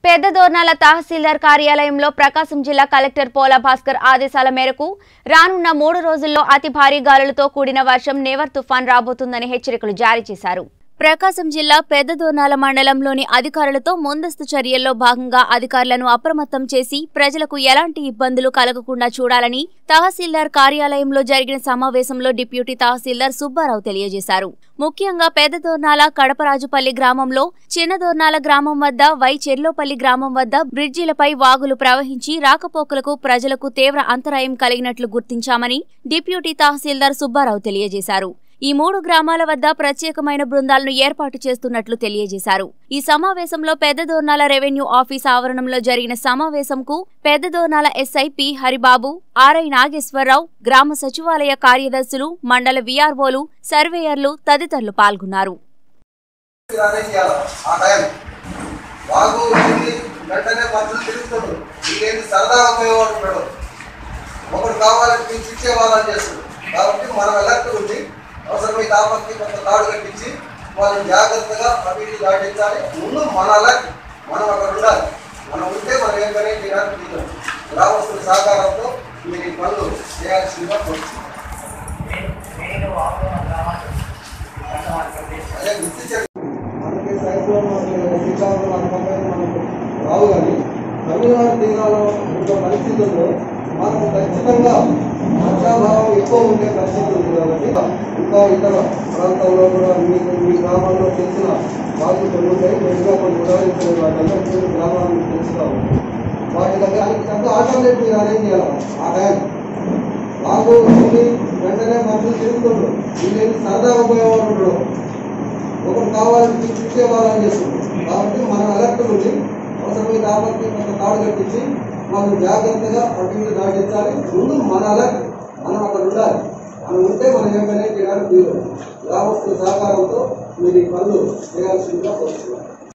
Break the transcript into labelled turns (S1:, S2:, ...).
S1: పెద్ద దోర్నాల తహసీల్దార్ కార్యాలయంలో ప్రకాశం జిల్లా కలెక్టర్ పోల భాస్కర్ ఆదేశాల మేరకు రానున్న మూడు రోజుల్లో అతి భారీ గాలులతో కూడిన వర్షం నేవర్ తుఫాన్ రాబోతుందని హెచ్చరికలు జారీ చేశారు ప్రకాశం జిల్లా పెద్ద దోర్నాల మండలంలోని అధికారులతో ముందస్తు చర్యల్లో భాగంగా అధికారులను అప్రమత్తం చేసి ప్రజలకు ఎలాంటి ఇబ్బందులు కలగకుండా చూడాలని తహసీల్దార్ కార్యాలయంలో జరిగిన సమావేశంలో డిప్యూటీ తహసీల్దార్ సుబ్బారావు తెలియజేశారు ముఖ్యంగా పెద్ద దోర్నాల కడపరాజుపల్లి గ్రామంలో చిన్న దోర్నాల గ్రామం వద్ద వై చెర్లోపల్లి గ్రామం వద్ద బ్రిడ్జిలపై వాగులు ప్రవహించి రాకపోకలకు ప్రజలకు తీవ్ర అంతరాయం కలిగినట్లు గుర్తించామని డిప్యూటీ తహసీల్దార్ సుబ్బారావు తెలియజేశారు ఈ మూడు గ్రామాల వద్ద ప్రత్యేకమైన బృందాలను ఏర్పాటు చేస్తున్నట్లు తెలియజేశారు ఈ సమావేశంలో పెద్ద దోర్నాల రెవెన్యూ ఆఫీస్ ఆవరణంలో జరిగిన సమావేశంకు Pedda Dornala SI P Haribabu RI Nageswararao గ్రామ సచివాలయ కార్యదర్శులు మండల విఆర్ఓలు సర్వేయర్లు తదితరులు పాల్గొన్నారు
S2: ఇలానే చేయాలి ఆ టైం వాగు వచ్చింది వెంటనే మనుషులు తిరుగుతాడు వీళ్ళేంటి సరదాగా పోయేవాడు ఉంటాడు ఒకడు కావాలని పిలిచి ఇచ్చే వాళ్ళని చేస్తాడు కాబట్టి మనం ఎలక్ట్ ఉంది అవసరమైతే ఆపత్తి కొంత తాడు కట్టించి వాళ్ళని జాగ్రత్తగా అటు ఇటు దాటించాలి ముందు మన ఎలక్ట్ మనం అక్కడ ఉండాలి మనం ఉంటే మనం ఏం పని చేయడానికి వీలు. గ్రామస్తుల సహకారంతో మీరు ఈ పనులు చేయాల్సిందిగా కోరుతున్నాం అదే గుర్తించండి మనకి సైక్లోన్ మనకి శ్రీకాకుళం అనుకుంటే మనకు రావు కానీ తమిళనాడు తీరాలో ఉన్న పరిస్థితుల్లో మనకు ఖచ్చితంగా వర్షాభావం ఎక్కువ ఉండే పరిస్థితి ఉంది కాబట్టి ఇంకా ఇతర ప్రాంతాల్లో కూడా మీకు మీ గ్రామాల్లో తెలిసిన వాళ్ళు కొన్ని ఉంటాయి మెరుగ్గా కొన్ని ఉదాహరించిన వాటిల్లో కొన్ని గ్రామాలను తెలుస్తూ ఉంటాయి వాటి దగ్గర అంత ఆల్టర్నేట్ మీరు అరేంజ్ చేయాలి ఆ టైం బాగు వచ్చింది వెంటనే మనుషులు తిరుగుతుండ్రు వీళ్ళేంటి సరదాగా పోయేవాడు ఉండడు ఒకరు కావాలని పిలిచే వాళ్ళని చేస్తుంది కాబట్టి మనం అలర్ట్ ఉంది అవసరమైతే ఆపత్తి కొంత తాడు కట్టించి మనం జాగ్రత్తగా అటు ఇటు దాటించాలి ముందు మన అలర్ట్ మనం అక్కడ ఉండాలి మనం ఉంటే మనం ఏం పని చేయడానికి వీలు గ్రామస్తుల సహకారంతో మీరు ఈ పనులు చేయాల్సిందిగా కోరుతున్నాను